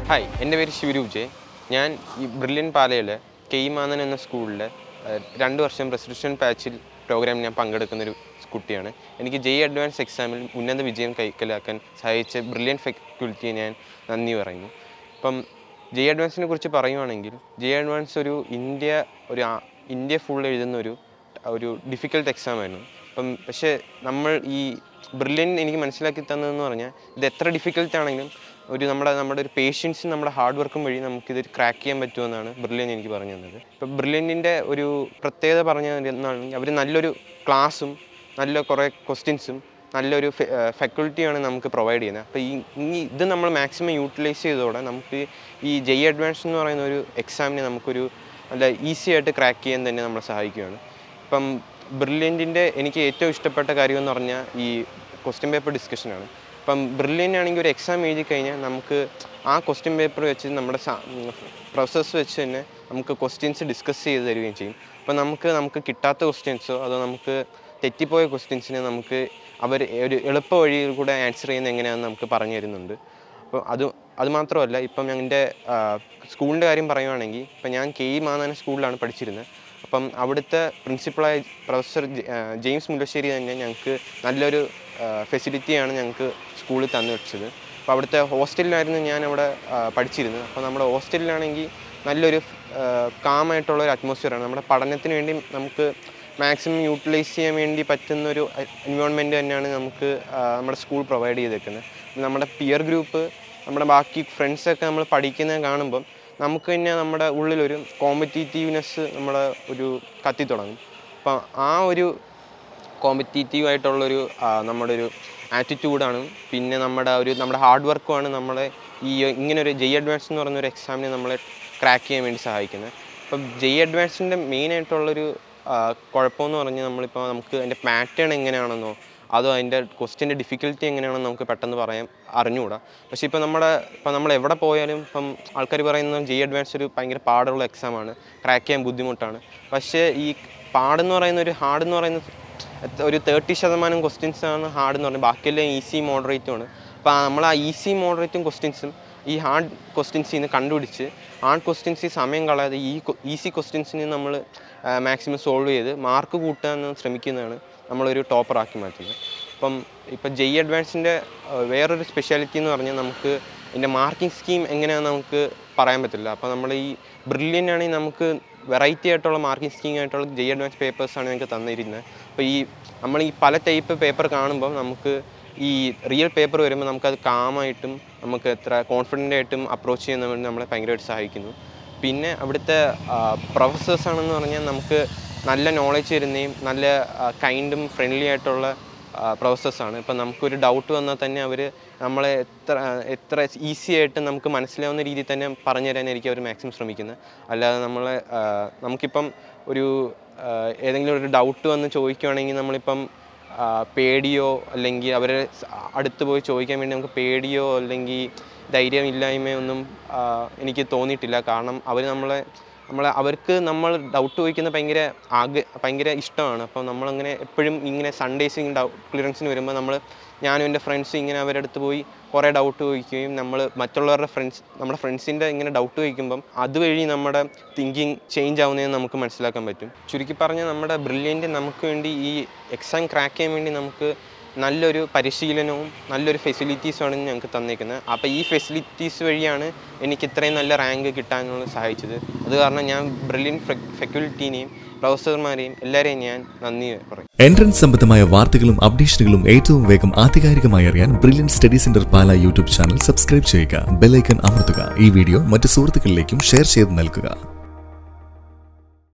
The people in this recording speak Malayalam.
ഹായ് എൻ്റെ പേര് ശിവരൂപ് ജെ ഞാൻ ഈ ബ്രില്യൻ പാലയിലെ കെയ്മാനൻ എന്ന സ്കൂളിൽ രണ്ട് വർഷം റെസിഡൻഷ്യൽ പാച്ചിൽ പ്രോഗ്രാം ഞാൻ പങ്കെടുക്കുന്നൊരു കുട്ടിയാണ് എനിക്ക് ജെ അഡ്വാൻസ് എക്സാമിൽ ഉന്നത വിജയം കൈക്കലാക്കാൻ സഹായിച്ച ബ്രില്യൻ ഫെക്യുലിറ്റിയെ ഞാൻ നന്ദി പറയുന്നു ഇപ്പം ജെ അഡ്വാൻസിനെ കുറിച്ച് പറയുവാണെങ്കിൽ ജെ അഡ്വാൻസ് ഒരു ഇന്ത്യ ഒരു ആ- ഇന്ത്യ ഫുൾ എഴുതുന്ന ഒരു ഒരു ഡിഫിക്കൽട്ട് എക്സാം ആയിരുന്നു അപ്പം പക്ഷേ നമ്മൾ ഈ ബ്രില്യൻ എനിക്ക് മനസ്സിലാക്കി തന്നതെന്ന് പറഞ്ഞാൽ ഇത് എത്ര ഡിഫിക്കൽട്ട് ആണെങ്കിലും ഒരു നമ്മുടെ നമ്മുടെ ഒരു പേഷ്യൻസും നമ്മുടെ ഹാർഡ് വർക്കും വഴി നമുക്കിത് ക്രാക്ക് ചെയ്യാൻ പറ്റുമെന്നാണ് ബ്രില്യൻ എനിക്ക് പറഞ്ഞു തന്നത് ഇപ്പം ബ്രില്യൻറ്റിൻ്റെ ഒരു പ്രത്യേകത പറഞ്ഞാണെങ്കിൽ അവർ നല്ലൊരു ക്ലാസ്സും നല്ല കുറേ ക്വസ്റ്റ്യൻസും നല്ലൊരു ഫെക്കൽറ്റിയാണ് നമുക്ക് പ്രൊവൈഡ് ചെയ്യുന്നത് അപ്പോൾ ഈ ഈ ഇത് നമ്മൾ മാക്സിമം യൂട്ടിലൈസ് ചെയ്തതോടെ നമുക്ക് ഈ ജെ അഡ്വാൻസ് എന്ന് പറയുന്ന ഒരു എക്സാമിനെ നമുക്കൊരു നല്ല ഈസി ആയിട്ട് ക്രാക്ക് ചെയ്യാൻ തന്നെ നമ്മളെ സഹായിക്കുകയാണ് ഇപ്പം ബ്രില്യൻറ്റിൻ്റെ എനിക്ക് ഏറ്റവും ഇഷ്ടപ്പെട്ട കാര്യം എന്ന് പറഞ്ഞാൽ ഈ ക്വസ്റ്റ്യൻ പേപ്പർ ഡിസ്കഷനാണ് ഇപ്പം ബ്രില്യൻ്റ് ആണെങ്കിൽ ഒരു എക്സാം എഴുതി കഴിഞ്ഞാൽ നമുക്ക് ആ ക്വസ്റ്റ്യൻ പേപ്പർ വെച്ച് നമ്മുടെ പ്രൊസസ് വെച്ച് തന്നെ നമുക്ക് ക്വസ്റ്റ്യൻസ് ഡിസ്കസ് ചെയ്ത് തരികയും ചെയ്യും അപ്പം നമുക്ക് നമുക്ക് കിട്ടാത്ത ക്വസ്റ്റ്യൻസോ അതോ നമുക്ക് തെറ്റിപ്പോയ ക്വസ്റ്റ്യൻസിനെ നമുക്ക് അവർ ഒരു എളുപ്പ വഴിയിൽ കൂടെ ആൻസർ ചെയ്യുന്നത് എങ്ങനെയാണെന്ന് നമുക്ക് പറഞ്ഞു തരുന്നുണ്ട് അപ്പോൾ അത് അത് മാത്രമല്ല ഇപ്പം എൻ്റെ സ്കൂളിൻ്റെ കാര്യം പറയുവാണെങ്കിൽ ഇപ്പം ഞാൻ കെ ഇ മാനാന സ്കൂളിലാണ് പഠിച്ചിരുന്നത് അപ്പം അവിടുത്തെ പ്രിൻസിപ്പളായ പ്രൊഫസർ ജെ- ആ, ജെയിംസ് മുല്ലശ്ശേരി തന്നെ ഞങ്ങൾക്ക് നല്ലൊരു ഫെസിലിറ്റിയാണ് ഞങ്ങൾക്ക് സ്കൂളിൽ തന്നു വെച്ചത് അപ്പോൾ അവിടുത്തെ ഹോസ്റ്റലിലായിരുന്നു ഞാൻ അവിടെ ആ, പഠിച്ചിരുന്നത് അപ്പോൾ നമ്മുടെ ഹോസ്റ്റലിലാണെങ്കിൽ നല്ലൊരു കാമായിട്ടുള്ള ഒരു അറ്റ്മോസ്ഫിയറാണ് നമ്മുടെ പഠനത്തിന് വേണ്ടി നമുക്ക് മാക്സിമം യൂട്ടിലൈസ് ചെയ്യാൻ വേണ്ടി പറ്റുന്ന ഒരു എൻവയോൺമെൻറ്റ് തന്നെയാണ് നമുക്ക് ആ, നമ്മുടെ സ്കൂൾ പ്രൊവൈഡ് ചെയ്തേക്കുന്നത് നമ്മുടെ പിയർ ഗ്രൂപ്പ് നമ്മുടെ ബാക്കി ഫ്രണ്ട്സൊക്കെ നമ്മൾ പഠിക്കുന്നത് കാണുമ്പം നമുക്ക് തന്നെ നമ്മുടെ ഉള്ളിലൊരു കോമ്പറ്റീറ്റീവ്നെസ് നമ്മുടെ ഒരു കത്തി തുടങ്ങും അപ്പം ആ ഒരു കോമ്പറ്റീറ്റീവ് ആയിട്ടുള്ളൊരു ആ, നമ്മുടെ ഒരു ആറ്റിറ്റ്യൂഡാണ് പിന്നെ നമ്മുടെ ഒരു നമ്മുടെ ഹാർഡ് വർക്കുമാണ് നമ്മളെ ഈ ഇങ്ങനെ ഒരു ജെ അഡ്വാൻസ് എന്ന് പറയുന്ന ഒരു എക്സാമിനെ നമ്മളെ ക്രാക്ക് ചെയ്യാൻ വേണ്ടി സഹായിക്കുന്നത് അപ്പം ജെ അഡ്വാൻസിൻ്റെ മെയിൻ ആയിട്ടുള്ളൊരു ആ, കുഴപ്പമെന്ന് പറഞ്ഞാൽ നമ്മളിപ്പോൾ നമുക്ക് അതിൻ്റെ പാറ്റേൺ എങ്ങനെയാണെന്നോ അതോ അതിൻ്റെ ക്വസ്റ്റ്യൻ്റെ ഡിഫിക്കൽറ്റി എങ്ങനെയാണെന്ന് നമുക്ക് പെട്ടെന്ന് പറയാൻ അറിഞ്ഞുകൂടാ പക്ഷേ ഇപ്പോൾ നമ്മുടെ ഇപ്പം നമ്മൾ എവിടെ പോയാലും ഇപ്പം ആൾക്കാർ പറയുന്നത് ജെ അഡ്വാൻസ് ഒരു ഭയങ്കര പാടുള്ള എക്സാമാണ് ക്രാക്ക് ചെയ്യാൻ ബുദ്ധിമുട്ടാണ് പക്ഷേ ഈ പാടെന്ന് പറയുന്ന ഒരു ഹാർഡ് എന്ന് പറയുന്ന എത്ര- ഒരു തേർട്ടി ശതമാനം ക്വസ്റ്റ്യൻസ് ആണ് ഹാർഡ് എന്ന് പറഞ്ഞാൽ ബാക്കിയെല്ലാം ഈസി മോഡറേറ്റും ആണ് അപ്പോൾ നമ്മൾ ആ ഈസി മോഡറേറ്റും ക്വസ്റ്റ്യൻസും ഈ ഹാർഡ് ക്വസ്റ്റ്യൻസിൽ നിന്ന് കണ്ടുപിടിച്ച് ഹാർഡ് ക്വസ്റ്റ്യൻസിൽ സമയം കളയാതെ ഈ ഈസി ക്വസ്റ്റ്യൻസിന് നമ്മൾ മാക്സിമം സോൾവ് ചെയ്ത് മാർക്ക് കൂട്ടാൻ ശ്രമിക്കുന്നതാണ് നമ്മളൊരു ടോപ്പറാക്കി മാറ്റുന്നത് അപ്പം ഇപ്പം ജെയ് അഡ്വാൻസിൻ്റെ വേറൊരു സ്പെഷ്യാലിറ്റി എന്ന് പറഞ്ഞാൽ നമുക്ക് ഇതിൻ്റെ മാർക്കിംഗ് സ്കീം എങ്ങനെയാണെന്ന് നമുക്ക് പറയാൻ പറ്റില്ല അപ്പോൾ നമ്മൾ ഈ ബ്രില്യൻ്റ് ആണെങ്കിൽ നമുക്ക് വെറൈറ്റി ആയിട്ടുള്ള മാർക്കിംഗ് സ്കീം ആയിട്ടുള്ള ജെയ് അഡ്വാൻസ് പേപ്പേഴ്സാണ് ഞങ്ങൾക്ക് തന്നിരുന്നത് അപ്പോൾ ഈ നമ്മൾ ഈ പല ടൈപ്പ് പേപ്പർ കാണുമ്പോൾ നമുക്ക് ഈ റിയൽ പേപ്പർ വരുമ്പോൾ നമുക്കത് കാമായിട്ടും നമുക്ക് എത്ര കോൺഫിഡൻ്റ് ആയിട്ടും അപ്രോച്ച് ചെയ്യുന്ന വേണ്ടി നമ്മളെ ഭയങ്കരമായിട്ട് സഹായിക്കുന്നു പിന്നെ അവിടുത്തെ പ്രൊഫസേഴ്സ് ആണെന്ന് പറഞ്ഞാൽ നമുക്ക് നല്ല നോളജ് തരുന്നതും നല്ല കൈൻഡും ഫ്രണ്ട്ലി ആയിട്ടുള്ള പ്രൊഫസേഴ്സാണ് ഇപ്പം നമുക്കൊരു ഡൗട്ട് വന്നാൽ തന്നെ അവർ നമ്മളെ എത്ര എത്ര ഈസി ആയിട്ട് നമുക്ക് മനസ്സിലാവുന്ന രീതിയിൽ തന്നെ പറഞ്ഞു തരാനായിരിക്കും അവർ മാക്സിമം ശ്രമിക്കുന്നത് അല്ലാതെ നമ്മളെ ആ, നമുക്കിപ്പം ഒരു ആ, ഏതെങ്കിലും ഒരു ഡൗട്ട് വന്ന് ചോദിക്കുകയാണെങ്കിൽ നമ്മളിപ്പം ആ, പേടിയോ അല്ലെങ്കിൽ അവരെ സ- അടുത്ത് പോയി ചോദിക്കാൻ വേണ്ടി നമുക്ക് പേടിയോ അല്ലെങ്കിൽ ധൈര്യമില്ലായ്മയോ ഒന്നും ആ, എനിക്ക് തോന്നിയിട്ടില്ല കാരണം അവർ നമ്മളെ നമ്മളെ അവർക്ക് നമ്മൾ ഡൗട്ട് ചോദിക്കുന്ന ഭയങ്കര ആഗ്ര ഭയങ്കര ഇഷ്ടമാണ് അപ്പോൾ നമ്മളങ്ങനെ എപ്പോഴും ഇങ്ങനെ സൺഡേസ് ഇങ്ങനെ ഡൗ ക്ലിയറൻസിന് വരുമ്പോൾ നമ്മൾ ഞാനും എൻ്റെ ഫ്രണ്ട്സും ഇങ്ങനെ അവരുടെ അടുത്ത് പോയി കുറേ ഡൗട്ട് ചോദിക്കുകയും നമ്മൾ മറ്റുള്ളവരുടെ ഫ്രണ്ട്സ് നമ്മുടെ ഫ്രണ്ട്സിൻ്റെ ഇങ്ങനെ ഡൗട്ട് ചോദിക്കുമ്പം അതുവഴി നമ്മുടെ തിങ്കിങ് ചേഞ്ച് ആവുന്നതെന്ന് നമുക്ക് മനസ്സിലാക്കാൻ പറ്റും ചുരുക്കി പറഞ്ഞാൽ നമ്മുടെ ബ്രില്യൻ്റ് നമുക്ക് വേണ്ടി ഈ എക്സാം ക്രാക്ക് ചെയ്യാൻ വേണ്ടി നമുക്ക് നല്ലൊരു പരിശീലനവും നല്ലൊരു ഫെസിലിറ്റീസുമാണ് ഞങ്ങൾക്ക് തന്നേക്കുന്നത് അപ്പോൾ ഈ ഫെസിലിറ്റീസ് വഴിയാണ് എനിക്ക് ഇത്രയും നല്ല റാങ്ക് കിട്ടാനുള്ള സഹായിച്ചത് അത് കാരണം ഞാൻ ബ്രില്യൻ ഫെക്യുലിറ്റീനെയും പ്രൊഫസർമാരെയും എല്ലാവരെയും ഞാൻ നന്ദി പറയും എൻട്രൻസ് സംബന്ധമായ വാർത്തകളും അപ്ഡേഷനുകളും ഏറ്റവും വേഗം ആധികാരികമായി അറിയാൻ brilliant study center Pala YouTube channel subscribe ചെയ്യുക ബെല്ലൈക്കൺ അമർത്തുക ഈ വീഡിയോ മറ്റ് സുഹൃത്തുക്കളിലേക്കും ഷെയർ ചെയ്ത് നൽകുക